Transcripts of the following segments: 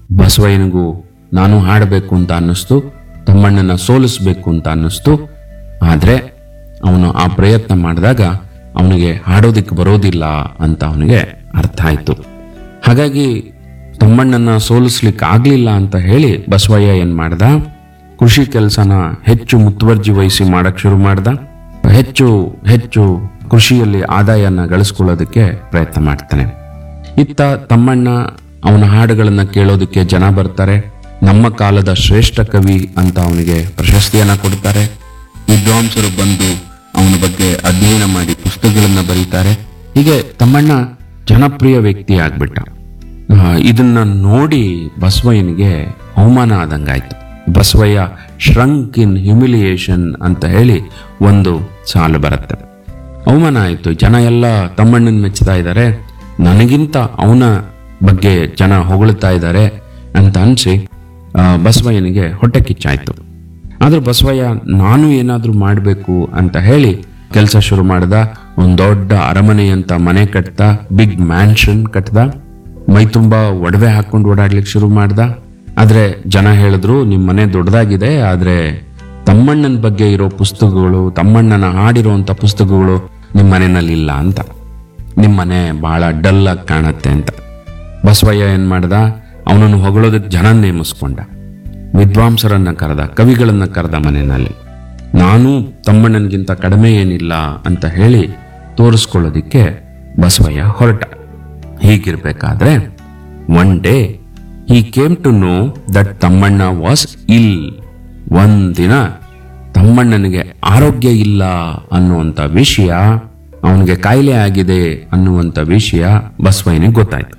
ಬಸವಯ್ಯನಿಗೂ ನಾನು ಹಾಡಬೇಕು ಅಂತ ಅನ್ನಿಸ್ತು ತಮ್ಮಣ್ಣನ ಸೋಲಿಸ್ಬೇಕು ಅಂತ ಅನ್ನಿಸ್ತು ಆದ್ರೆ ಅವನು ಆ ಪ್ರಯತ್ನ ಮಾಡಿದಾಗ ಅವನಿಗೆ ಹಾಡೋದಿಕ್ಕೆ ಬರೋದಿಲ್ಲ ಅಂತ ಅವನಿಗೆ ಅರ್ಥ ಆಯ್ತು ಹಾಗಾಗಿ ತಮ್ಮಣ್ಣನ ಸೋಲಿಸ್ಲಿಕ್ಕೆ ಆಗ್ಲಿಲ್ಲ ಅಂತ ಹೇಳಿ ಬಸವಯ್ಯ ಏನ್ ಮಾಡ್ದ ಕೃಷಿ ಕೆಲಸನ ಹೆಚ್ಚು ಮುತುವರ್ಜಿ ವಹಿಸಿ ಮಾಡಕ್ ಶುರು ಮಾಡ್ದ ಹೆಚ್ಚು ಹೆಚ್ಚು ಕೃಷಿಯಲ್ಲಿ ಆದಾಯನ ಗಳಿಸ್ಕೊಳ್ಳೋದಕ್ಕೆ ಪ್ರಯತ್ನ ಮಾಡ್ತಾನೆ ಇತ್ತ ತಮ್ಮಣ್ಣ ಅವನ ಹಾಡುಗಳನ್ನ ಕೇಳೋದಕ್ಕೆ ಜನ ಬರ್ತಾರೆ ನಮ್ಮ ಕಾಲದ ಶ್ರೇಷ್ಠ ಕವಿ ಅಂತ ಅವನಿಗೆ ಪ್ರಶಸ್ತಿಯನ್ನ ಕೊಡ್ತಾರೆ ವಿದ್ವಾಂಸರು ಬಂದು ಅವನ ಬಗ್ಗೆ ಅಧ್ಯಯನ ಮಾಡಿ ಪುಸ್ತಕಗಳನ್ನ ಬರೀತಾರೆ ಹೀಗೆ ತಮ್ಮಣ್ಣ ಜನಪ್ರಿಯ ವ್ಯಕ್ತಿ ಆಗ್ಬಿಟ್ಟ ಆ, ಇದನ್ನ ನೋಡಿ ಬಸವಯ್ಯನಿಗೆ ಅವಮಾನ ಆದಂಗಾಯ್ತು ಬಸವಯ್ಯ ಶ್ರಂಕ್ ಇನ್ ಹ್ಯುಮಿಲಿಯೇಷನ್ ಅಂತ ಹೇಳಿ ಒಂದು ಸಾಲು ಬರುತ್ತೆ ಅವಮಾನ ಆಯ್ತು ಜನ ಎಲ್ಲ ತಮ್ಮಣ್ಣನ ಮೆಚ್ಚುತ್ತಾ ಇದ್ದಾರೆ ನನಗಿಂತ ಅವನ ಬಗ್ಗೆ ಜನ ಹೊಗಳ್ತಾ ಇದ್ದಾರೆ ಅಂತ ಅನ್ಸಿ ಆ, ಬಸವಯ್ಯನಿಗೆ ಹೊಟ್ಟೆ ಕಿಚ್ಚಾಯ್ತು ಆದ್ರೆ ಬಸವಯ್ಯ ನಾನು ಏನಾದ್ರೂ ಮಾಡಬೇಕು ಅಂತ ಹೇಳಿ ಕೆಲಸ ಶುರು ಮಾಡ್ದ ಒಂದ್ ದೊಡ್ಡ ಅರಮನೆ ಅಂತ ಮನೆ ಕಟ್ದ ಬಿಗ್ ಮ್ಯಾನ್ಷನ್ ಕಟ್ದ ಮೈ ತುಂಬಾ ಒಡವೆ ಹಾಕೊಂಡು ಓಡಾಡ್ಲಿಕ್ಕೆ ಶುರು ಮಾಡ್ದ ಆದ್ರೆ ಜನ ಹೇಳಿದ್ರು ನಿಮ್ ಮನೆ ದೊಡ್ಡದಾಗಿದೆ ಆದ್ರೆ ತಮ್ಮಣ್ಣನ ಬಗ್ಗೆ ಇರೋ ಪುಸ್ತಕಗಳು ತಮ್ಮಣ್ಣನ ಹಾಡಿರುವಂತ ಪುಸ್ತಕಗಳು ನಿಮ್ ಮನೆಯಲ್ಲಿ ಇಲ್ಲ ಅಂತ ನಿಮ್ ಮನೆ ಬಹಳ ಡಲ್ ಆಗಿ ಕಾಣತ್ತೆ ಅಂತ ಬಸವಯ್ಯ ಏನ್ ಮಾಡ್ದ ಅವನನ್ನು ಹೊಗಳೋದಕ್ಕೆ ಜನ ನೇಮಿಸ್ಕೊಂಡ ವಿದ್ವಾಂಸರನ್ನ ಕರೆದ ಕವಿಗಳನ್ನ ಕರೆದ ಮನೆಯಲ್ಲಿ ನಾನು ತಮ್ಮಣ್ಣನಿಗಿಂತ ಕಡಿಮೆ ಏನಿಲ್ಲ ಅಂತ ಹೇಳಿ ತೋರಿಸ್ಕೊಳ್ಳೋದಿಕ್ಕೆ ಬಸವಯ್ಯ ಹೊರಟ ಹೀಗಿರ್ಬೇಕಾದ್ರೆ one day he came to know that Tammanna was ill ಒಂದಿನ ತಮ್ಮಣ್ಣನಿಗೆ ಆರೋಗ್ಯ ಇಲ್ಲ ಅನ್ನುವಂಥ ವಿಷಯ ಅವನಿಗೆ ಕಾಯಿಲೆ ಆಗಿದೆ ಅನ್ನುವಂಥ ವಿಷಯ ಬಸವಯ್ಯನಿಗೆ ಗೊತ್ತಾಯ್ತು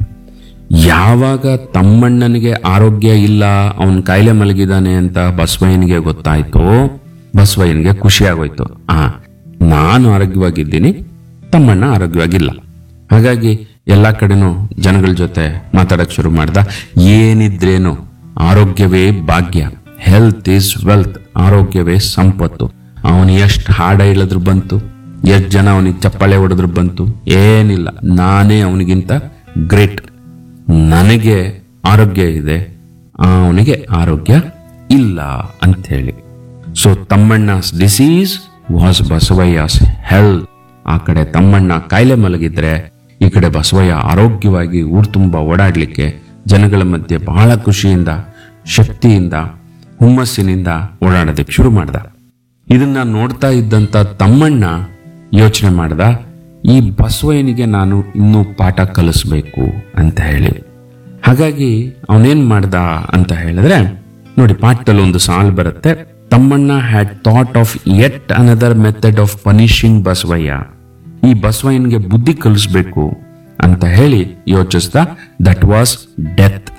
ಯಾವಾಗ ತಮ್ಮಣ್ಣನಿಗೆ ಆರೋಗ್ಯ ಇಲ್ಲ ಅವನ್ ಕಾಯಿಲೆ ಮಲಗಿದಾನೆ ಅಂತ ಬಸವಯ್ಯನಿಗೆ ಗೊತ್ತಾಯ್ತು ಬಸವಯ್ಯನಿಗೆ ಖುಷಿ ಆಗೋಯ್ತು ಆ ನಾನು ಆರೋಗ್ಯವಾಗಿದ್ದೀನಿ ತಮ್ಮಣ್ಣ ಆರೋಗ್ಯವಾಗಿಲ್ಲ ಹಾಗಾಗಿ ಎಲ್ಲಾ ಕಡೆನೂ ಜನಗಳ ಜೊತೆ ಮಾತಾಡಕ್ ಶುರು ಮಾಡ್ದ ಏನಿದ್ರೇನು ಆರೋಗ್ಯವೇ ಭಾಗ್ಯ ಹೆಲ್ತ್ ಈಸ್ ವೆಲ್ತ್ ಆರೋಗ್ಯವೇ ಸಂಪತ್ತು ಅವನು ಎಷ್ಟು ಹಾಡ ಹೇಳಿದ್ರು ಬಂತು ಎಷ್ಟು ಜನ ಅವನಿಗೆ ಚಪ್ಪಾಳೆ ಹೊಡೆದ್ರು ಬಂತು ಏನಿಲ್ಲ ನಾನೇ ಅವನಿಗಿಂತ ಗ್ರೇಟ್ ನನಗೆ ಆರೋಗ್ಯ ಇದೆ ಅವನಿಗೆ ಆರೋಗ್ಯ ಇಲ್ಲ ಅಂತ ಹೇಳಿ so Tammanna's disease was Basavayya's health ಆ ಕಡೆ ತಮ್ಮಣ್ಣ ಕಾಯಿಲೆ ಮಲಗಿದ್ರೆ ಈ ಕಡೆ ಬಸವಯ್ಯ ಆರೋಗ್ಯವಾಗಿ ಊರು ತುಂಬ ಓಡಾಡ್ಲಿಕ್ಕೆ ಜನಗಳ ಮಧ್ಯೆ ಬಹಳ ಖುಷಿಯಿಂದ ಶಕ್ತಿಯಿಂದ ಹುಮ್ಮಸ್ಸಿನಿಂದ ಓಡಾಡೋದಕ್ಕೆ ಶುರು ಮಾಡ್ದ ಇದನ್ನ ನೋಡ್ತಾ ಇದ್ದಂತ ತಮ್ಮಣ್ಣ ಯೋಚನೆ ಮಾಡ್ದ ಈ ಬಸವಯ್ಯನಿಗೆ ನಾನು ಇನ್ನೂ ಪಾಠ ಕಲಿಸ್ಬೇಕು ಅಂತ ಹೇಳಿ ಹಾಗಾಗಿ ಅವನೇನ್ ಮಾಡ್ದ ಅಂತ ಹೇಳಿದ್ರೆ ನೋಡಿ ಪಾಠದಲ್ಲಿ ಒಂದು ಸಾಲ್ ಬರುತ್ತೆ Tammanna had thought of yet another method of punishing Basavayya ಈ ಬಸವಯ್ಯನಿಗೆ ಬುದ್ಧಿ ಕಲಿಸ್ಬೇಕು ಅಂತ ಹೇಳಿ ಯೋಚಿಸ್ದ ದಟ್ ವಾಸ್ ಡೆತ್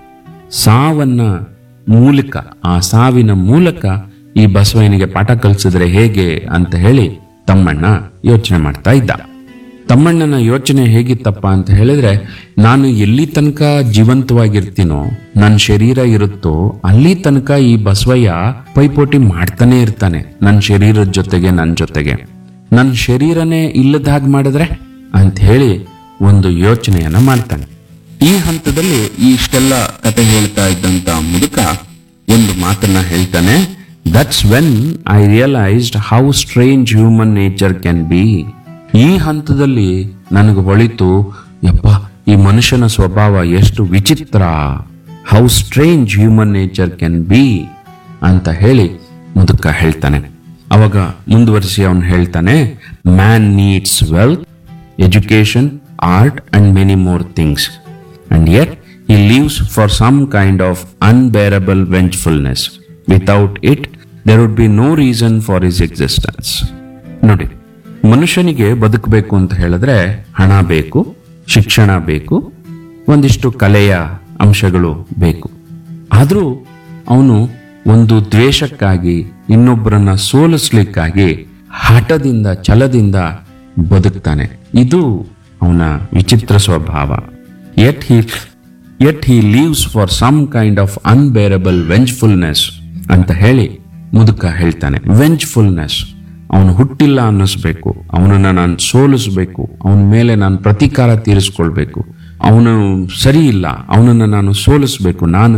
ಸಾವನ್ನ ಮೂಲಕ ಆ ಸಾವಿನ ಮೂಲಕ ಈ ಬಸವಯ್ಯನಿಗೆ ಪಾಠ ಕಲಿಸಿದ್ರೆ ಹೇಗೆ ಅಂತ ಹೇಳಿ ತಮ್ಮಣ್ಣ ಯೋಚನೆ ಮಾಡ್ತಾ ಇದ್ದ ತಮ್ಮಣ್ಣನ ಯೋಚನೆ ಹೇಗಿತ್ತಪ್ಪ ಅಂತ ಹೇಳಿದ್ರೆ ನಾನು ಎಲ್ಲಿ ತನಕ ಜೀವಂತವಾಗಿರ್ತೀನೋ ನನ್ನ ಶರೀರ ಇರುತ್ತೋ ಅಲ್ಲಿ ತನಕ ಈ ಬಸವಯ್ಯ ಪೈಪೋಟಿ ಮಾಡ್ತಾನೆ ಇರ್ತಾನೆ ನನ್ನ ಶರೀರದ ಜೊತೆಗೆ ನನ್ನ ಜೊತೆಗೆ ನನ್ನ ಶರೀರನೇ ಇಲ್ಲದ ಹಾಗೆ ಮಾಡಿದ್ರೆ ಅಂತ ಹೇಳಿ ಒಂದು ಯೋಚನೆಯನ್ನ ಮಾಡ್ತಾನೆ ಈ ಹಂತದಲ್ಲಿ ಈ ಇಷ್ಟೆಲ್ಲ ಕತೆ ಹೇಳ್ತಾ ಇದ್ದಂತ ಮುದುಕ ಒಂದು ಮಾತನ್ನ ಹೇಳ್ತಾನೆ that's when I realised how strange human nature can be ಈ ಹಂತದಲ್ಲಿ ನನಗೆ ಹೊಳಿತು ಯಪ್ಪ ಈ ಮನುಷ್ಯನ ಸ್ವಭಾವ ಎಷ್ಟು ವಿಚಿತ್ರ how strange human nature can be ಅಂತ ಹೇಳಿ ಮುದುಕ ಹೇಳ್ತಾನೆ ಅವಾಗ ಮುಂದುವರಿಸಿ ಅವನು ಹೇಳ್ತಾನೆ man needs wealth education art and many more things and yet he lives for some kind of unbearable vengefulness. Without it, there would be no reason for his existence. ನೋಡಿ ಮನುಷ್ಯನಿಗೆ ಬದುಕಬೇಕು ಅಂತ ಹೇಳಿದ್ರೆ ಹಣ ಬೇಕು ಶಿಕ್ಷಣ ಬೇಕು ಒಂದಿಷ್ಟು ಕಲೆಯ ಅಂಶಗಳು ಬೇಕು ಆದರೂ ಅವನು ಒಂದು ದ್ವೇಷಕ್ಕಾಗಿ ಇನ್ನೊಬ್ಬರನ್ನ ಸೋಲಿಸ್ಲಿಕ್ಕಾಗಿ ಹಠದಿಂದ ಛಲದಿಂದ ಬದುಕ್ತಾನೆ ಇದು ಅವನ ವಿಚಿತ್ರ ಸ್ವಭಾವ yet he yet he leaves for some kind of unbearable vengefulness ಅಂತ ಹೇಳಿ ಮುದುಕ ಹೇಳ್ತಾನೆ ವೆಂಜ್ಫುಲ್ನೆಸ್ ಅವನು ಹುಟ್ಟಿಲ್ಲ ಅನ್ನಿಸ್ಬೇಕು ಅವನನ್ನ ನಾನು ಸೋಲಿಸ್ಬೇಕು ಅವನ ಮೇಲೆ ನಾನು ಪ್ರತೀಕಾರ ತೀರಿಸ್ಕೊಳ್ಬೇಕು ಅವನು ಸರಿ ಇಲ್ಲ ಅವನನ್ನ ನಾನು ಸೋಲಿಸ್ಬೇಕು ನಾನು